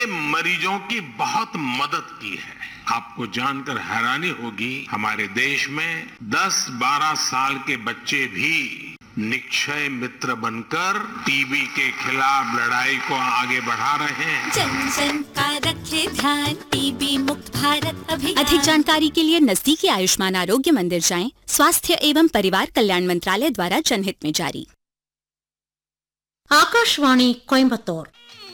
मरीजों की बहुत मदद की है आपको जानकर हैरानी होगी हमारे देश में 10-12 साल के बच्चे भी निक्षय मित्र बनकर टीबी के खिलाफ लड़ाई को आगे बढ़ा रहे हैं जन जन का रखे ध्यान टीबी मुक्त भारत अभियान अधिक जानकारी के लिए नजदीकी आयुष्मान आरोग्य मंदिर जाएं स्वास्थ्य एवं परिवार कल्याण मंत्रालय द्वारा जनहित में जारी ஆகாஷ்வாணி கோயம்புத்தூர்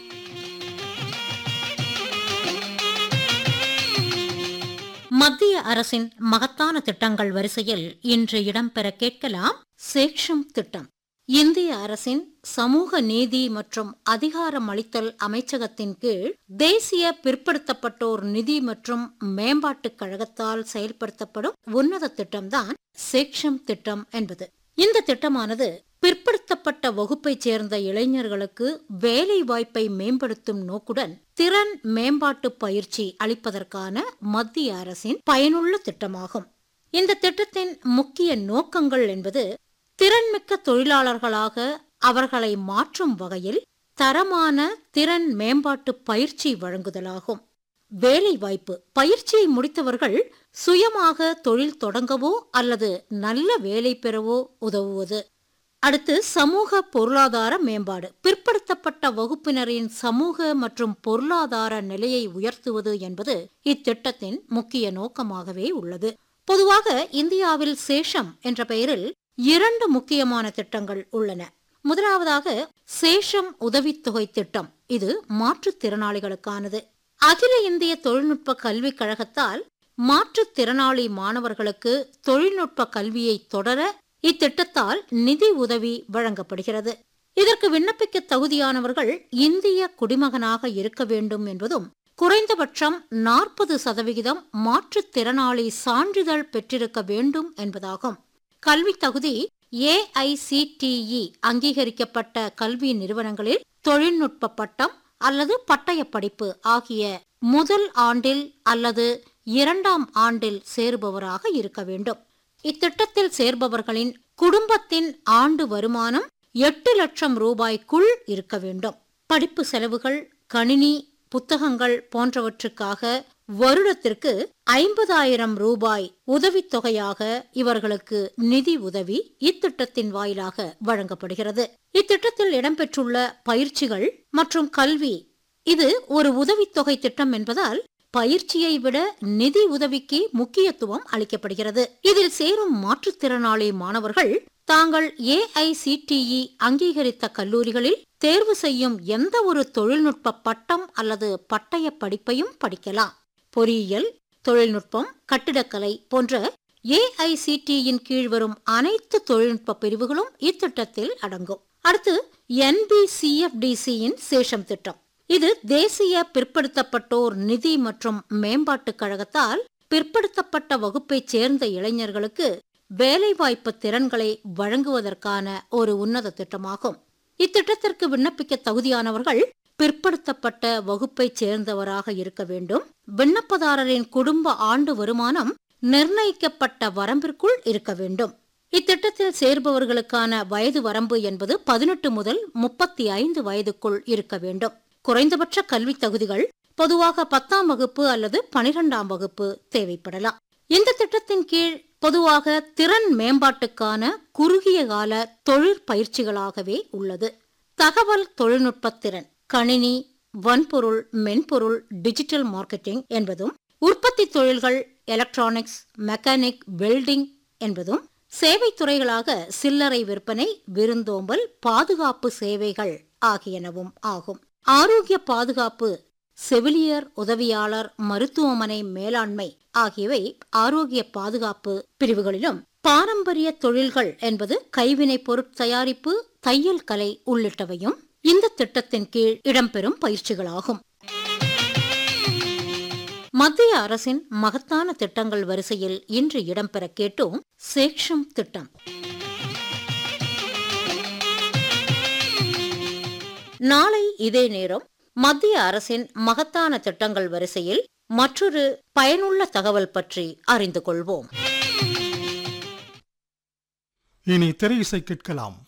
மத்திய அரசின் மகத்தான திட்டங்கள் வரிசையில் இன்று இடம்பெற கேட்கலாம் சேக்ஷம் திட்டம் இந்திய அரசின் சமூக நீதி மற்றும் அதிகாரம் அளித்தல் அமைச்சகத்தின் கீழ் தேசிய பிற்படுத்தப்பட்டோர் நிதி மற்றும் மேம்பாட்டுக் கழகத்தால் செயல்படுத்தப்படும் உன்னத திட்டம்தான் சேக்ஷம் திட்டம் என்பது இந்த திட்டமானது பிற்படுத்தப்பட்ட வகுப்பைச் சேர்ந்த இளைஞர்களுக்கு வேலை வாய்ப்பை மேம்படுத்தும் நோக்குடன் திறன் மேம்பாட்டு பயிற்சி அளிப்பதற்கான மத்திய அரசின் பயனுள்ள திட்டமாகும் இந்த திட்டத்தின் முக்கிய நோக்கங்கள் என்பது திறன்மிக்க தொழிலாளர்களாக அவர்களை மாற்றும் வகையில் தரமான திறன் மேம்பாட்டு பயிற்சி வழங்குதலாகும் வேலை வாய்ப்பு பயிற்சியை முடித்தவர்கள் சுயமாக தொழில் தொடங்கவோ அல்லது நல்ல வேலை பெறவோ உதவுவது அடுத்து சமூக பொருளாதார மேம்பாடு பிற்படுத்தப்பட்ட வகுப்பினரின் சமூக மற்றும் பொருளாதார நிலையை உயர்த்துவது என்பது இத்திட்டத்தின் முக்கிய நோக்கமாகவே உள்ளது பொதுவாக இந்தியாவில் சேஷம் என்ற பெயரில் இரண்டு முக்கியமான திட்டங்கள் உள்ளன முதலாவதாக சேஷம் உதவித்தொகை திட்டம் இது மாற்றுத்திறனாளிகளுக்கானது அகில இந்திய தொழில்நுட்ப கல்விக் கழகத்தால் மாற்றுத்திறனாளி மாணவர்களுக்கு தொழில்நுட்ப கல்வியை தொடர இத்திட்டத்தால் நிதி உதவி வழங்கப்படுகிறது இதற்கு விண்ணப்பிக்க தகுதியானவர்கள் இந்திய குடிமகனாக இருக்க வேண்டும் என்பதும் குறைந்தபட்சம் நாற்பது சதவிகிதம் மாற்றுத்திறனாளி சான்றிதழ் பெற்றிருக்க வேண்டும் என்பதாகும் கல்வி தகுதி ஏஐசிடிஇ அங்கீகரிக்கப்பட்ட கல்வி நிறுவனங்களில் தொழில்நுட்ப பட்டம் அல்லது பட்டய படிப்பு ஆகிய முதல் ஆண்டில் அல்லது இரண்டாம் ஆண்டில் சேருபவராக இருக்க வேண்டும் இத்திட்டத்தில் சேர்பவர்களின் குடும்பத்தின் ஆண்டு வருமானம் எட்டு லட்சம் ரூபாய்க்குள் இருக்க வேண்டும் படிப்பு செலவுகள் கணினி புத்தகங்கள் போன்றவற்றுக்காக வருடத்திற்கு ஐம்பதாயிரம் ரூபாய் உதவித்தொகையாக இவர்களுக்கு நிதி உதவி இத்திட்டத்தின் வாயிலாக வழங்கப்படுகிறது இத்திட்டத்தில் இடம்பெற்றுள்ள பயிற்சிகள் மற்றும் கல்வி இது ஒரு உதவித்தொகை திட்டம் என்பதால் பயிற்சியை விட நிதி உதவிக்கு முக்கியத்துவம் அளிக்கப்படுகிறது இதில் சேரும் மாற்றுத்திறனாளி மாணவர்கள் தாங்கள் ஏஐசிடிஇ அங்கீகரித்த கல்லூரிகளில் தேர்வு செய்யும் எந்த ஒரு தொழில்நுட்ப பட்டம் அல்லது பட்டய படிப்பையும் படிக்கலாம் பொறியியல் தொழில்நுட்பம் கட்டிடக்கலை போன்ற ஏஐசிடியின் கீழ் வரும் அனைத்து தொழில்நுட்ப பிரிவுகளும் இத்திட்டத்தில் அடங்கும் அடுத்து என்பிசிஎஃப்டிசியின் சேஷம் திட்டம் இது தேசிய பிற்படுத்தப்பட்டோர் நிதி மற்றும் மேம்பாட்டுக் கழகத்தால் பிற்படுத்தப்பட்ட வகுப்பைச் சேர்ந்த இளைஞர்களுக்கு வேலைவாய்ப்பு திறன்களை வழங்குவதற்கான ஒரு உன்னத திட்டமாகும் இத்திட்டத்திற்கு விண்ணப்பிக்க தகுதியானவர்கள் பிற்படுத்தப்பட்ட வகுப்பைச் சேர்ந்தவராக இருக்க வேண்டும் விண்ணப்பதாரரின் குடும்ப ஆண்டு வருமானம் நிர்ணயிக்கப்பட்ட வரம்பிற்குள் இருக்க வேண்டும் இத்திட்டத்தில் சேர்பவர்களுக்கான வயது வரம்பு என்பது பதினெட்டு முதல் முப்பத்தி ஐந்து வயதுக்குள் இருக்க வேண்டும் குறைந்தபட்ச கல்வி தகுதிகள் பொதுவாக பத்தாம் வகுப்பு அல்லது பனிரெண்டாம் வகுப்பு தேவைப்படலாம் இந்த திட்டத்தின் கீழ் பொதுவாக திறன் மேம்பாட்டுக்கான குறுகிய கால தொழிற்பயிற்சிகளாகவே உள்ளது தகவல் தொழில்நுட்ப திறன் கணினி வன்பொருள் மென்பொருள் டிஜிட்டல் மார்க்கெட்டிங் என்பதும் உற்பத்தி தொழில்கள் எலக்ட்ரானிக்ஸ் மெக்கானிக் வெல்டிங் என்பதும் சேவை துறைகளாக சில்லறை விற்பனை விருந்தோம்பல் பாதுகாப்பு சேவைகள் ஆகியனவும் ஆகும் ஆரோக்கிய பாதுகாப்பு செவிலியர் உதவியாளர் மருத்துவமனை மேலாண்மை ஆகியவை ஆரோக்கிய பாதுகாப்பு பிரிவுகளிலும் பாரம்பரிய தொழில்கள் என்பது கைவினை பொருட்தயாரிப்பு தையல் கலை உள்ளிட்டவையும் இந்த திட்டத்தின் கீழ் இடம்பெறும் பயிற்சிகளாகும் மத்திய அரசின் மகத்தான திட்டங்கள் வரிசையில் இன்று இடம்பெற கேட்டோம் சேக்ஷம் திட்டம் நாளை இதே நேரம் மத்திய அரசின் மகத்தான திட்டங்கள் வரிசையில் மற்றொரு பயனுள்ள தகவல் பற்றி அறிந்து கொள்வோம் இனி திரை இசை கேட்கலாம்